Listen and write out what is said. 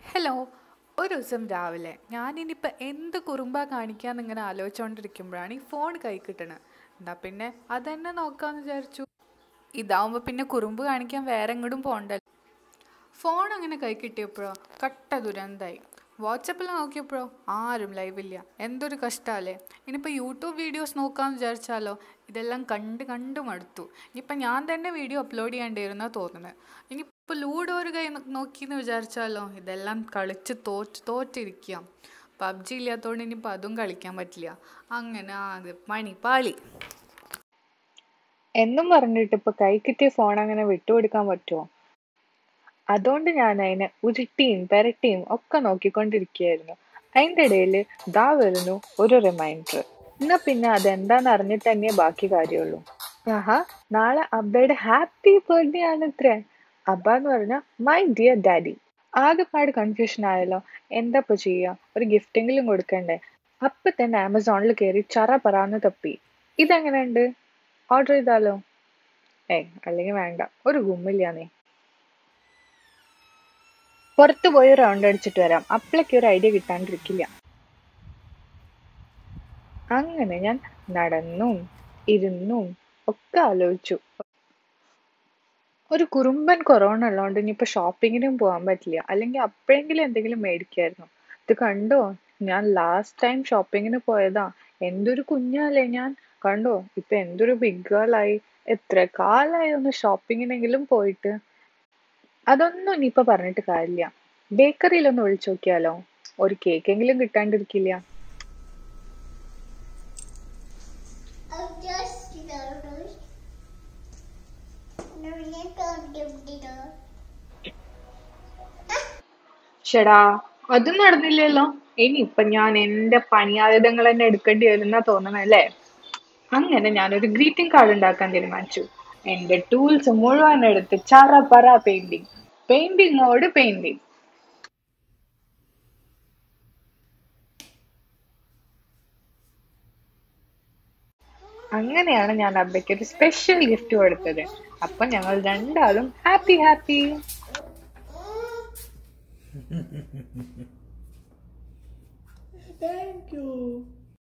Hello ഒരു ദിവസം രാവിലെ ഞാനിനിയിപ്പോൾ എന്ത് കുറുമ്പാ കാണിക്കാന്ന് ഇങ്ങനെ ആലോചിച്ചുകൊണ്ടിരിക്കുമ്പോഴാണ് ഈ ഫോൺ കൈ കിട്ടണത് എന്നാ പിന്നെ അതന്നെ നോക്കാമെന്ന് വിചാരിച്ചു ഇതാവുമ്പോൾ പിന്നെ കുറുമ്പ് കാണിക്കാൻ വേറെ എങ്ങോട്ടും പോകണ്ടല്ലോ ഫോൺ അങ്ങനെ കൈ കിട്ടിയപ്പോഴോ കട്ട ദുരന്തമായി വാട്സപ്പിൽ നോക്കിയപ്പോഴോ ആരും ലൈവില്ല എന്തൊരു കഷ്ടമല്ലേ ഇനിയിപ്പോൾ യൂട്യൂബ് വീഡിയോസ് നോക്കാമെന്ന് വിചാരിച്ചാലോ ഇതെല്ലാം കണ്ട് കണ്ട് മടുത്തു ഇനിയിപ്പോൾ ഞാൻ തന്നെ വീഡിയോ അപ്ലോഡ് ചെയ്യേണ്ടി വരുന്നാണ് തോന്നുന്നത് ഇനിയിപ്പോൾ ലൂഡോ ഒരു കൈ നോക്കിയെന്ന് വിചാരിച്ചാലോ ഇതെല്ലാം കളിച്ച് തോറ്റ് തോറ്റിരിക്കുക പബ്ജി ഇല്ലാത്തതുകൊണ്ട് ഇനിയിപ്പോൾ അതും കളിക്കാൻ പറ്റില്ല അങ്ങനെ ആകെ പണി പാളി എന്നും പറഞ്ഞിട്ട് ഇപ്പൊ കൈ കിട്ടിയ ഫോൺ അങ്ങനെ വിട്ടുകൊടുക്കാൻ പറ്റുമോ അതുകൊണ്ട് ഞാൻ അതിനെ ഉരുട്ടിയും പെരട്ടിയും ഒക്കെ നോക്കിക്കൊണ്ടിരിക്കുകയായിരുന്നു അതിൻ്റെ ഇടയിൽ ദാ വരുന്നു ഒരു റിമൈൻഡർ എന്നാ പിന്നെ അതെന്താന്ന് അറിഞ്ഞിട്ട് തന്നെ ബാക്കി കാര്യമുള്ളൂ ആഹാ നാളെ അബ്ബയുടെ ഹാപ്പി ബർത്ത്ഡേ ആണത്രേ അബ്ബ എന്ന് പറഞ്ഞാൽ മൈ ഡിയർ ഡാഡി ആകെപ്പാട് കൺഫ്യൂഷൻ ആയല്ലോ എന്താ ഇപ്പൊ ചെയ്യുക ഒരു ഗിഫ്റ്റെങ്കിലും കൊടുക്കണ്ടേ അപ്പൊ തന്നെ ആമസോണിൽ കയറി ചറ പറാന്ന് തപ്പി ഇതെങ്ങനെയുണ്ട് ഓർഡർ ചെയ്താലോ ഏയ് അല്ലെങ്കിൽ വേണ്ട ഒരു ഗുമ്മില്ലാന്നേ പുറത്തു പോയി റൗണ്ട് അടിച്ചിട്ട് വരാം അപ്പോഴേക്ക് ഒരു ഐഡിയ കിട്ടാണ്ടിരിക്കില്ല അങ്ങനെ ഞാൻ നടന്നും ഇരുന്നും ഒക്കെ ആലോചിച്ചു ഒരു കുറുമ്പൻ കൊറോണ ഉള്ളതുകൊണ്ട് ഇനിയിപ്പോ ഷോപ്പിങ്ങിനും പോകാൻ പറ്റില്ല അല്ലെങ്കിൽ അപ്പോഴെങ്കിലും എന്തെങ്കിലും മേടിക്കായിരുന്നു ഇത് കണ്ടോ ഞാൻ ലാസ്റ്റ് ടൈം ഷോപ്പിങ്ങിന് പോയതാ എന്തൊരു കുഞ്ഞാലേ ഞാൻ കണ്ടോ ഇപ്പൊ എന്തൊരു ബിഗ് ഗേൾ ആയി എത്ര കാലായി ഒന്ന് ഷോപ്പിങ്ങിനെങ്കിലും പോയിട്ട് അതൊന്നും ഇനിയിപ്പോ പറഞ്ഞിട്ട് കാര്യമില്ല ബേക്കറിയിലൊന്ന് വിളിച്ചു നോക്കിയാലോ ഒരു കേക്കെങ്കിലും കിട്ടാണ്ടിരിക്കില്ല I'll just noodles. No, you can't give the ഷെടാ അതും നടന്നില്ലല്ലോ ഇനി ഇപ്പൊ ഞാൻ എന്റെ പണിയായുധങ്ങൾ തന്നെ എടുക്കേണ്ടി വരുന്ന തോന്നണം അല്ലേ അങ്ങനെ ഞാനൊരു ഗ്രീറ്റിംഗ് കാർഡ് ഉണ്ടാക്കാൻ തീരുമാനിച്ചു എന്റെ ടൂൾസ് മുഴുവൻ എടുത്ത് ചറ പറ പെയിന്റിങ് പെയിന്റിങ്ങോട് പെയിന്റിങ് അങ്ങനെയാണ് ഞാൻ അബ്ബയ്ക്ക് ഒരു സ്പെഷ്യൽ ഗിഫ്റ്റ് കൊടുത്തത് അപ്പൊ ഞങ്ങൾ രണ്ടാളും ഹാപ്പി ഹാപ്പി Thank you.